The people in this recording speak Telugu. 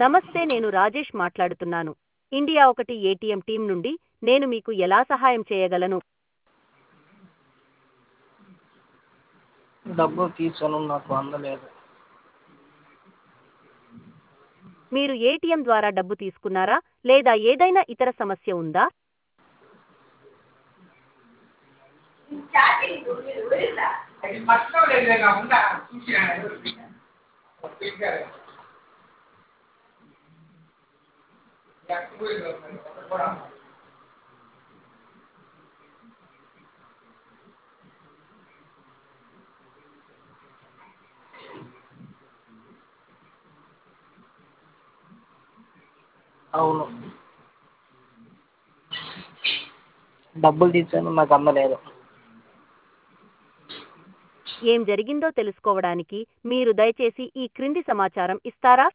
నమస్తే నేను రాజేష్ మాట్లాడుతున్నాను ఇండియా ఒకటి ఏటీఎం టీం నుండి నేను మీకు ఎలా సహాయం చేయగలను డబ్బు తీసాను నాకు అందలేదు మీరు ఏటీఎం ద్వారా డబ్బు తీసుకున్నారా లేదా ఏదైనా ఇతర సమస్య ఉందా అవును డబ్బులు తీసాను నాకు అందలేదు ఏం జరిగిందో తెలుసుకోవడానికి మీరు దయచేసి ఈ క్రింది సమాచారం ఇస్తారా